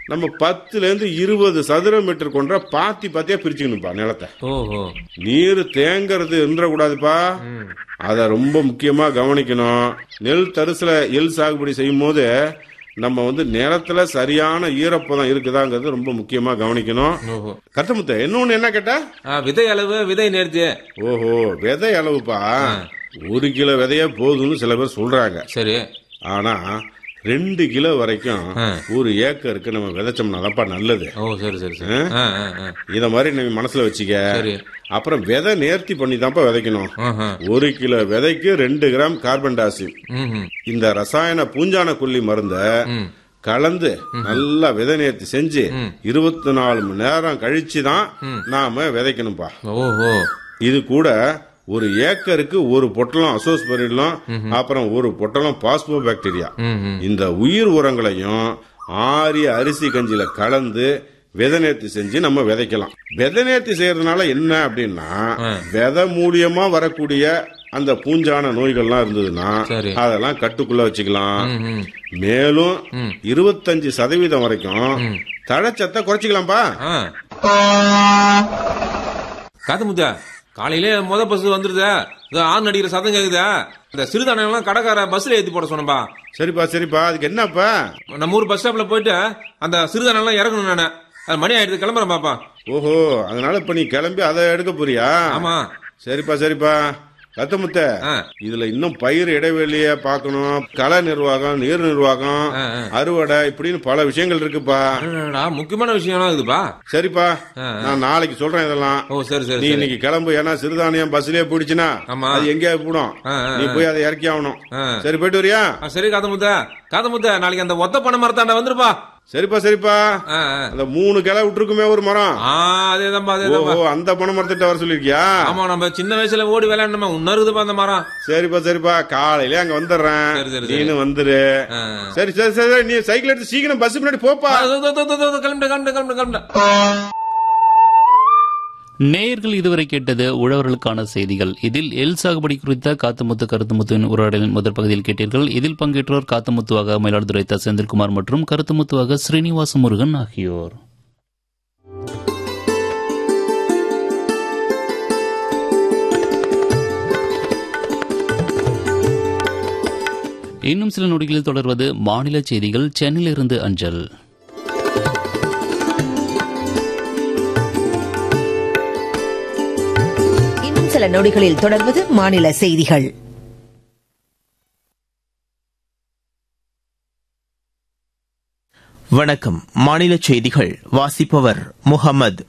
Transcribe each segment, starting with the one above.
நம்ம பத்துல இருந்து இருபது சதுர மீட்டர் கொண்ட பாத்தி பாத்தியா பிரிச்சுக்கணும்ப்பா நிலத்தை ஓஹோ நீர் தேங்கறது கூடாதுப்பா அத ரொம்ப முக்கியமா கவனிக்கணும் நெல் தரிசுல எள் சாகுபடி செய்யும் போது நம்ம வந்து நிலத்துல சரியான ஈரப்பதம் இருக்குதாங்கிறது ரொம்ப முக்கியமா கவனிக்கணும் ஓஹோ கத்தமுத்த இன்னொன்னு என்ன கேட்டா ஆ, விதை அளவு விதை நேர்த்தி ஓஹோ விதை அளவுப்பா ஒரு கிலோ விதையே போதும்னு சில பேர் சொல்றாங்க சரி ஆனா ரெண்டு கிலோ வரைக்கும் ஆ. ஒரு ஏக்கருக்கு நம்ம விதைச்சோம்னா தான்ப்பா நல்லது ஓ சரி சரி சரி ஆ, ஆ, ஆ. இத மாதிரி நீ மனசுல வச்சுக்க சரி அப்புறம் விதை நேர்த்தி பண்ணி தான்ப்பா விதைக்கணும் ஆஹா. ஒரு கிலோ விதைக்கு ரெண்டு கிராம் கார்பன் டை ஆக்சைடு ம்ஹும். இந்த ரசாயன பூஞ்சான கொல்லி மருந்த ம். கலந்து நல்லா விதை நேர்த்தி செஞ்சு இருபத்தி நாலு மணி நேரம் கழிச்சு தான் நாம விதைக்கணும்பா ஓஹோ இது கூட ஒரு ஏக்கருக்கு ஒரு பொட்டலம் அசோஸ்பரிலம் அப்புறம் ஒரு பொட்டலம் பாஸ்போ பாக்டீரியா ம்ஹும். இந்த உயிர் உரங்களையும் ஆரிய அரிசி கஞ்சில கலந்து விதை நேர்த்தி செஞ்சு நம்ம விதைக்கலாம் விதை நேர்த்தி செய்யறதுனால என்ன அப்படின்னா விதை மூலியமா வரக்கூடிய அந்த பூஞ்சான நோய்கள்லாம் இருந்ததுன்னா சரி. அதெல்லாம் கட்டுக்குள்ள வச்சுக்கலாம் ம்ஹும். மேலும் இருபத்தஞ்சு சதவீதம் வரைக்கும் தழைச்சத்தை குறைச்சிக்கலாம்ப்பா ஆ. காத்து முத்தா காலையிலே முத பஸ் வந்துருதா இந்த ஆண் அடிக்கிற சத்தம் கேக்குதா இந்த சிறுதானியம்லாம் கடைக்கார பஸ்ல ஏத்தி போட சொன்னப்பா சரிப்பா சரிப்பா அதுக்கு என்னப்பா நம்ம ஊர் பஸ் ஸ்டாப்ல போயிட்டு அந்த சிறுதானியம்லாம் இறக்கணும் நானு அது மணி ஆயிடுது கிளம்புறேன் பாப்பா ஓஹோ அதனால இப்ப நீ கிளம்பி அதை எடுக்க போறியா ஆமா சரிப்பா சரிப்பா ரத்தமுத்த ஆ. இதுல இன்னும் பயிர் இடைவெளிய பார்க்கணும் களை நிர்வாகம் நீர் நிர்வாகம் ஆ, ஆ. அறுவடை இப்படின்னு பல விஷயங்கள் இருக்குப்பா அடடடா, முக்கியமான விஷயம்லாம் இருக்குதுப்பா சரிப்பா ஆ, ஆ. நான் நாளைக்கு சொல்றேன் இதெல்லாம் ஓ சரி சரி நீ சரி இன்னைக்கு கிளம்பு ஏன்னா சிறுதானியம் பஸ்லயே போயிடுச்சுன்னா ஆமா. அது எங்கேயாவது போடும் ஆ, ஆ, நீ போய் அதை இறக்கி ஆகணும் ஆ. சரி போயிட்டு வரியா ஆ, சரி காத்த முத்த காத்த முத்த நாளைக்கு அந்த ஒத்த பண மரத்தாண்ட வந்துருப்பா சரிப்பா சரிப்பா ஆ, ஆ. அந்த மூணு கிளை விட்டுருக்குமே ஒரு மரம் ஆ அதேதான்ப்பா அதேதான்ப்பா ஓஹோ அந்த பனை மரத்திட்ட வர சொல்லிருக்கியா ஆமா நம்ம சின்ன வயசுல ஓடி விளையாடணுமா இன்னும் இருக்குதுப்பா அந்த மரம் சரிப்பா சரிப்பா காலையில அங்க வந்துடுறேன் சரி, சரி, சரி. நீனு வந்துரு ஆ. சரி சரி சரி சரி, நீ சைக்கிள் எடுத்து சீக்கிரம் பஸ் முன்னாடி போப்பா ஆ, இதோ, இதோ, இதோ, இதோ, கிளம்பிட்டேன் கிளம்பிட்டேன் கிளம்பிட்டேன் கிளம்பிட்டேன் நேயர்கள் இதுவரை கேட்டது உழவர்களுக்கான செய்திகள் இதில் எல் சாகுபடி குறித்த காத்துமுத்து கருத்துமுத்துவின் உரையாடலின் முதல் பகுதியில் கேட்டீர்கள் இதில் பங்கேற்றோர் காத்துமுத்துவாக மயிலாடுதுறை த செந்தில்குமார் மற்றும் கருத்துமுத்துவாக ஸ்ரீனிவாச முருகன் ஆகியோர் இன்னும் சில நொடிகளில் தொடர்வது மாநில செய்திகள் சென்னையிலிருந்து அஞ்சல் இன்னும் சில நொடிகளில் தொடர்வது மாநில செய்திகள் வணக்கம் மாநில செய்திகள் வாசிப்பவர் முகமது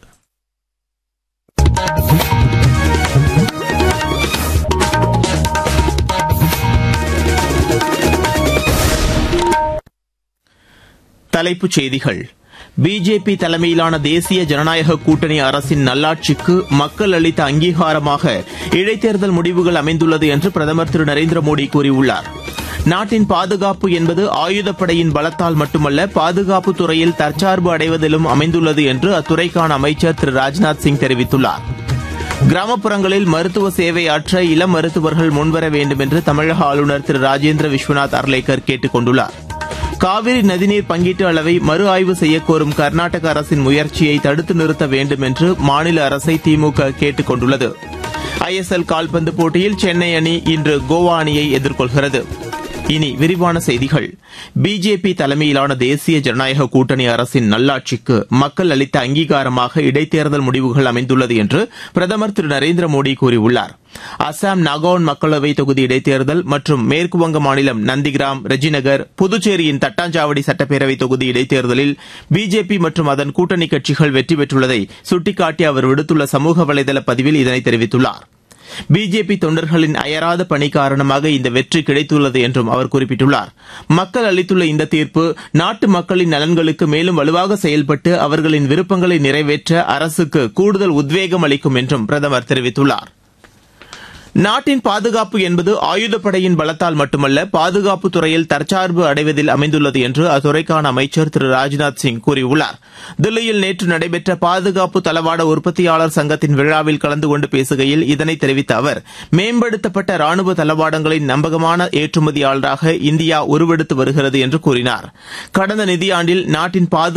தலைப்புச் செய்திகள் பிஜேபி தலைமையிலான தேசிய ஜனநாயக கூட்டணி அரசின் நல்லாட்சிக்கு மக்கள் அளித்த அங்கீகாரமாக இடைத்தேர்தல் முடிவுகள் அமைந்துள்ளது என்று பிரதமர் திரு நரேந்திர மோடி கூறியுள்ளார் நாட்டின் பாதுகாப்பு என்பது ஆயுதப்படையின் பலத்தால் மட்டுமல்ல பாதுகாப்பு துறையில் தற்சார்பு அடைவதிலும் அமைந்துள்ளது என்று அத்துறைக்கான அமைச்சர் திரு ராஜ்நாத் சிங் தெரிவித்துள்ளார் கிராமப்புறங்களில் மருத்துவ சேவை ஆற்ற இளம் மருத்துவர்கள் முன்வர வேண்டும் என்று தமிழக ஆளுநர் திரு ராஜேந்திர விஸ்வநாத் அர்லேக்கர் கேட்டுக் கொண்டுள்ளார் காவிரி நதிநீர் பங்கீட்டு அளவை மறு ஆய்வு செய்யக் கோரும் கர்நாடக அரசின் முயற்சியை தடுத்து நிறுத்த வேண்டும் என்று மாநில அரசை திமுக கேட்டுக் கொண்டுள்ளது ஐஎஸ்எல் கால்பந்து போட்டியில் சென்னை அணி இன்று கோவா அணியை எதிர்கொள்கிறது இனி விரிவான செய்திகள் பிஜேபி தலைமையிலான தேசிய ஜனநாயக கூட்டணி அரசின் நல்லாட்சிக்கு மக்கள் அளித்த அங்கீகாரமாக இடைத்தேர்தல் முடிவுகள் அமைந்துள்ளது என்று பிரதமர் திரு நரேந்திர மோடி கூறியுள்ளார் அசாம் நாகோன் மக்களவை தொகுதி இடைத்தேர்தல் மற்றும் மேற்குவங்க மாநிலம் நந்திகிராம் ரெஜிநகர் புதுச்சேரியின் தட்டாஞ்சாவடி சட்டப்பேரவை தொகுதி இடைத்தேர்தலில் பிஜேபி மற்றும் அதன் கூட்டணி கட்சிகள் வெற்றி பெற்றுள்ளதை சுட்டிக்காட்டி அவர் விடுத்துள்ள சமூக வலைதள பதிவில் இதனை தெரிவித்துள்ளார் பிஜேபி தொண்டர்களின் அயராத பணி காரணமாக இந்த வெற்றி கிடைத்துள்ளது என்றும் அவர் குறிப்பிட்டுள்ளார் மக்கள் அளித்துள்ள இந்த தீர்ப்பு நாட்டு மக்களின் நலன்களுக்கு மேலும் வலுவாக செயல்பட்டு அவர்களின் விருப்பங்களை நிறைவேற்ற அரசுக்கு கூடுதல் உத்வேகம் அளிக்கும் என்றும் பிரதமர் தெரிவித்துள்ளார் நாட்டின் பாதுகாப்பு என்பது ஆயுதப்படையின் பலத்தால் மட்டுமல்ல பாதுகாப்பு துறையில் தற்சார்பு அடைவதில் அமைந்துள்ளது என்று அத்துறைக்கான அமைச்சர் திரு ராஜ்நாத் சிங் கூறியுள்ளார் தில்லியில் நேற்று நடைபெற்ற பாதுகாப்பு தளவாட உற்பத்தியாளர் சங்கத்தின் விழாவில் கலந்து கொண்டு பேசுகையில் இதனை தெரிவித்த அவர் மேம்படுத்தப்பட்ட ராணுவ தளவாடங்களின் நம்பகமான ஏற்றுமதியாளராக இந்தியா உருவெடுத்து வருகிறது என்று கூறினார் கடந்த நிதியாண்டில் நாட்டின் பாது